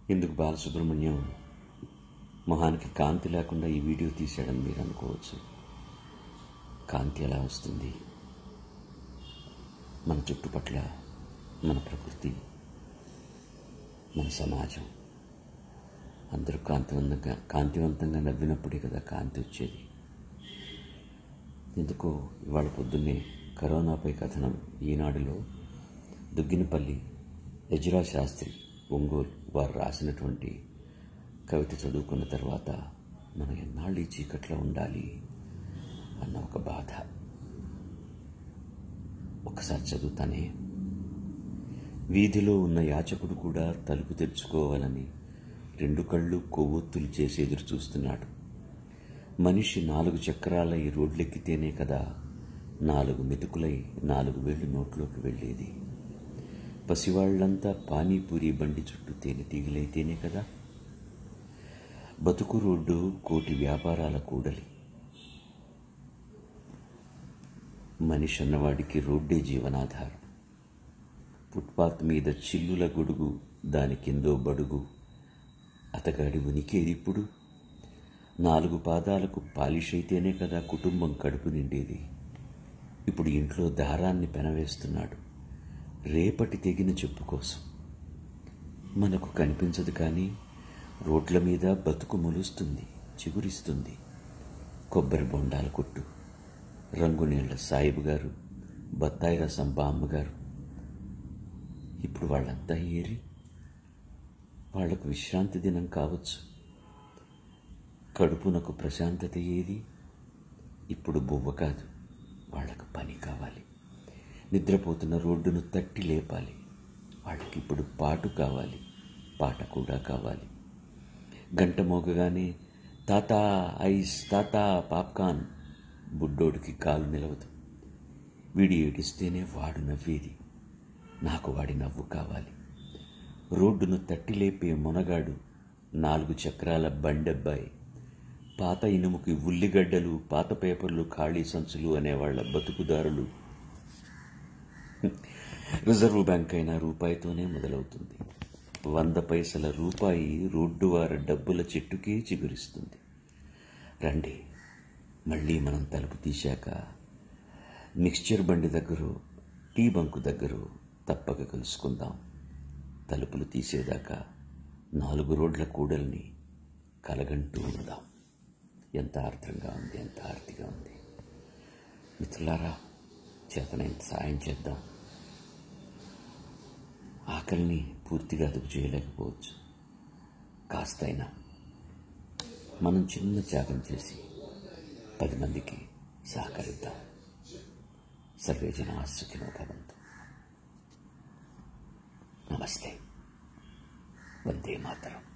ఎందుకు బాలసుబ్రహ్మణ్యం మొహానికి కాంతి లేకుండా ఈ వీడియో తీశాడని మీరు అనుకోవచ్చు కాంతి ఎలా వస్తుంది మన చుట్టుపట్ల మన ప్రకృతి మన సమాజం అందరూ కాంతివంతంగా కాంతివంతంగా నవ్వినప్పుడే కదా కాంతి వచ్చేది ఎందుకో ఇవాళ పొద్దున్నే కరోనాపై కథనం ఈనాడులో దుగ్గినపల్లి యజురా శాస్త్రి ఒంగోలు వారు రాసినటువంటి కవిత చదువుకున్న తర్వాత మనం ఎన్నాళ్ళు ఈ చీకట్లో ఉండాలి అన్న ఒక బాధ ఒకసారి చదువుతానే వీధిలో ఉన్న యాచకుడు కూడా తలుపు తెరుచుకోవాలని రెండు కళ్ళు కొవ్వొత్తులు చేసి ఎదురు చూస్తున్నాడు మనిషి నాలుగు చక్రాల ఈ రోడ్లెక్కితేనే కదా నాలుగు మెతుకులై నాలుగు వేళ్ళు నోట్లోకి వెళ్ళేది పసివాళ్లంతా పానీపూరి బండి చుట్టూ తేనెటీగలైతేనే కదా బతుకు రోడ్డు కోటి వ్యాపారాల కూడలి మనిషి అన్నవాడికి రోడ్డే జీవనాధారం ఫుట్పాత్ మీద చిల్లుల గొడుగు దాని కిందో బడుగు అతగాడి ఉనికేదిప్పుడు నాలుగు పాదాలకు పాలిష్ అయితేనే కదా కుటుంబం కడుపు నిండేది ఇప్పుడు ఇంట్లో దారాన్ని పెనవేస్తున్నాడు రేపటి తెగిన చెప్పు కోసం మనకు కనిపించదు కానీ రోడ్ల మీద బతుకు మొలుస్తుంది చిగురిస్తుంది కొబ్బరి బొండాల కొట్టు రంగునీళ్ల సాయిబు గారు బత్తాయి రసం బామ్మగారు ఇప్పుడు వాళ్ళంతా ఏరి వాళ్లకు విశ్రాంతి దినం కావచ్చు కడుపునకు ప్రశాంతత ఏది ఇప్పుడు బువ్వ కాదు వాళ్ళకు పని కావాలి నిద్రపోతున్న రోడ్డును తట్టి లేపాలి వాళ్ళకి ఇప్పుడు పాటు కావాలి పాట కూడా కావాలి గంట మోగగానే తాత ఐస్ తాత పాప్కార్న్ బుడ్డోడికి కాలు నిలవదు వీడి ఏడిస్తేనే వాడు నవ్వేది నాకు వాడి నవ్వు కావాలి రోడ్డును తట్టి లేపే మునగాడు నాలుగు చక్రాల బండెబ్బాయి పాత ఇనుముకి ఉల్లిగడ్డలు పాత పేపర్లు ఖాళీ సంచులు అనేవాళ్ల బతుకుదారులు రిజర్వ్ బ్యాంక్ అయినా రూపాయితోనే మొదలవుతుంది వంద పైసల రూపాయి రోడ్డువార డబ్బుల చెట్టుకే చిగురిస్తుంది రండి మళ్ళీ మనం తలుపు తీశాక మిక్స్చర్ బండి దగ్గర టీ బంకు దగ్గర తప్పక కలుసుకుందాం తలుపులు తీసేదాకా నాలుగు రోడ్ల కూడల్ని కలగంటూ ఉందాం ఎంత ఆర్ద్రంగా ఉంది ఎంత ఆర్తిగా ఉంది మిత్రులారా చేతనైంత సాయం చేద్దాం ఆకలిని పూర్తిగా అదుపు చేయలేకపోవచ్చు కాస్తైనా మనం చిన్న త్యాగం చేసి పది మందికి సహకరిద్దాం సర్వే జనా సుఖినో భవంతు నమస్తే వందే మాతరం